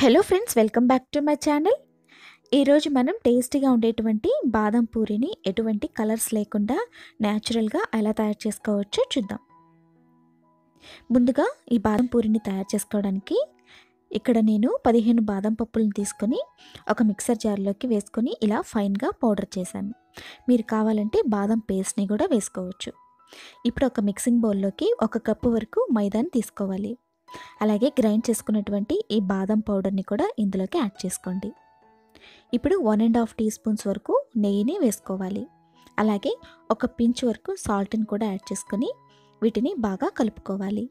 hello friends welcome back to my channel ఈరోజు మనం టేస్టీగా ఉండేటువంటి బాదం పూరిని ఎటువంటి కలర్స్ లేకుండా న్యాచురల్గా ఎలా తయారు చేసుకోవచ్చో చూద్దాం ముందుగా ఈ బాదం పూరిని తయారు చేసుకోవడానికి ఇక్కడ నేను పదిహేను బాదం పప్పులను తీసుకొని ఒక మిక్సర్ జార్లోకి వేసుకొని ఇలా ఫైన్గా పౌడర్ చేశాను మీరు కావాలంటే బాదం పేస్ట్ని కూడా వేసుకోవచ్చు ఇప్పుడు ఒక మిక్సింగ్ బౌల్లోకి ఒక కప్పు వరకు మైదాని తీసుకోవాలి అలాగే గ్రైండ్ చేసుకున్నటువంటి ఈ బాదం పౌడర్ని కూడా ఇందులోకి యాడ్ చేసుకోండి ఇప్పుడు one and half tea spoons వరకు నెయ్యిని వేసుకోవాలి అలాగే ఒక పించ్ వరకు సాల్ట్ని కూడా యాడ్ చేసుకొని వీటిని బాగా కలుపుకోవాలి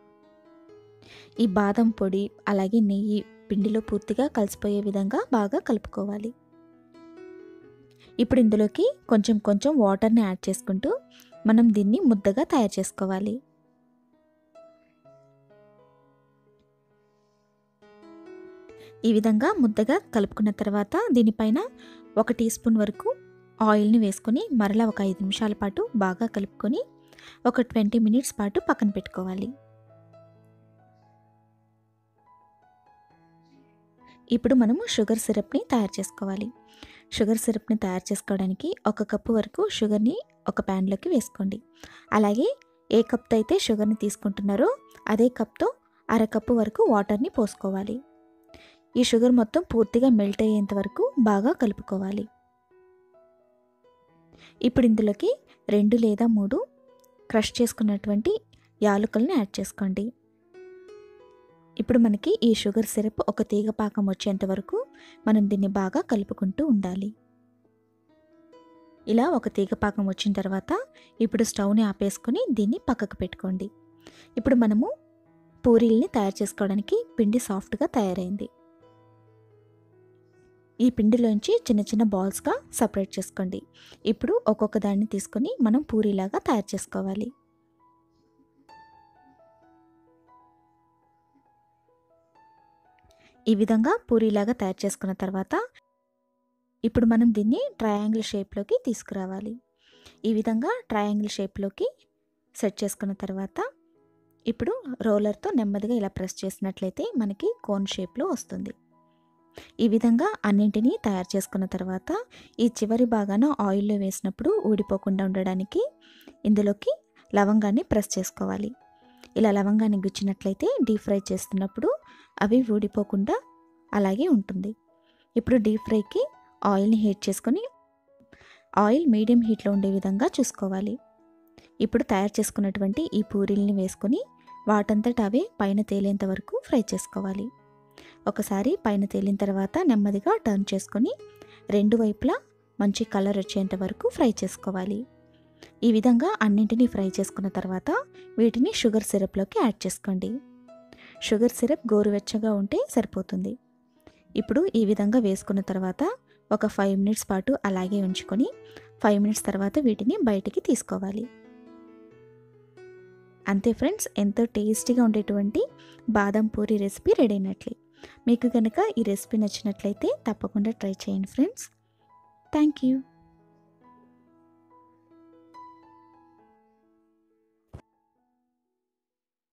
ఈ బాదం పొడి అలాగే నెయ్యి పిండిలో పూర్తిగా కలిసిపోయే విధంగా బాగా కలుపుకోవాలి ఇప్పుడు ఇందులోకి కొంచెం కొంచెం వాటర్ని యాడ్ చేసుకుంటూ మనం దీన్ని ముద్దగా తయారు చేసుకోవాలి ఈ విధంగా ముద్దగా కలుపుకున్న తర్వాత దీనిపైన ఒక టీ స్పూన్ వరకు ఆయిల్ని వేసుకొని మరలా ఒక ఐదు నిమిషాల పాటు బాగా కలుపుకొని ఒక ట్వంటీ మినిట్స్ పాటు పక్కన పెట్టుకోవాలి ఇప్పుడు మనము షుగర్ సిరప్ని తయారు చేసుకోవాలి షుగర్ సిరప్ని తయారు చేసుకోవడానికి ఒక కప్పు వరకు షుగర్ని ఒక ప్యాన్లోకి వేసుకోండి అలాగే ఏ కప్తో అయితే షుగర్ని తీసుకుంటున్నారో అదే కప్తో అర కప్పు వరకు వాటర్ని పోసుకోవాలి ఈ షుగర్ మొత్తం పూర్తిగా మెల్ట్ అయ్యేంత వరకు బాగా కలుపుకోవాలి ఇప్పుడు ఇందులోకి రెండు లేదా మూడు క్రష్ చేసుకున్నటువంటి యాలకుల్ని యాడ్ చేసుకోండి ఇప్పుడు మనకి ఈ షుగర్ సిరప్ ఒక తీగ పాకం వచ్చేంత వరకు మనం దీన్ని బాగా కలుపుకుంటూ ఉండాలి ఇలా ఒక తీగ పాకం వచ్చిన తర్వాత ఇప్పుడు స్టవ్ని ఆపేసుకొని దీన్ని పక్కకు పెట్టుకోండి ఇప్పుడు మనము పూరీల్ని తయారు చేసుకోవడానికి పిండి సాఫ్ట్గా తయారైంది ఈ పిండిలోంచి చిన్న చిన్న బాల్స్గా సపరేట్ చేసుకోండి ఇప్పుడు ఒక్కొక్క దాన్ని తీసుకొని మనం పూరీలాగా తయారు చేసుకోవాలి ఈ విధంగా పూరీలాగా తయారు చేసుకున్న తర్వాత ఇప్పుడు మనం దీన్ని ట్రయాంగిల్ షేప్లోకి తీసుకురావాలి ఈ విధంగా ట్రయాంగిల్ షేప్లోకి సెట్ చేసుకున్న తర్వాత ఇప్పుడు రోలర్తో నెమ్మదిగా ఇలా ప్రెస్ చేసినట్లయితే మనకి కోన్ షేప్లో వస్తుంది ఈ విధంగా అన్నింటినీ తయారు చేసుకున్న తర్వాత ఈ చివరి భాగాన ఆయిల్లో వేసినప్పుడు ఊడిపోకుండా ఉండడానికి ఇందులోకి లవంగాన్ని ప్రెస్ చేసుకోవాలి ఇలా లవంగాన్ని గుచ్చినట్లయితే డీప్ ఫ్రై చేస్తున్నప్పుడు అవి ఊడిపోకుండా అలాగే ఉంటుంది ఇప్పుడు డీప్ ఫ్రైకి ఆయిల్ని హీట్ చేసుకొని ఆయిల్ మీడియం హీట్లో ఉండే విధంగా చూసుకోవాలి ఇప్పుడు తయారు చేసుకున్నటువంటి ఈ పూరీల్ని వేసుకొని వాటంతట అవే పైన తేలేంత వరకు ఫ్రై చేసుకోవాలి ఒకసారి పైన తేలిన తర్వాత నెమ్మదిగా టర్న్ చేసుకొని రెండు వైపులా మంచి కలర్ వచ్చేంత వరకు ఫ్రై చేసుకోవాలి ఈ విధంగా అన్నింటినీ ఫ్రై చేసుకున్న తర్వాత వీటిని షుగర్ సిరప్లోకి యాడ్ చేసుకోండి షుగర్ సిరప్ గోరువెచ్చగా ఉంటే సరిపోతుంది ఇప్పుడు ఈ విధంగా వేసుకున్న తర్వాత ఒక ఫైవ్ మినిట్స్ పాటు అలాగే ఉంచుకొని ఫైవ్ మినిట్స్ తర్వాత వీటిని బయటికి తీసుకోవాలి అంతే ఫ్రెండ్స్ ఎంతో టేస్టీగా ఉండేటువంటి బాదం పూరి రెసిపీ రెడీ అయినట్లే మీకు కనుక ఈ రెసిపీ నచ్చినట్లయితే తప్పకుండా ట్రై చేయండి ఫ్రెండ్స్ థ్యాంక్ యూ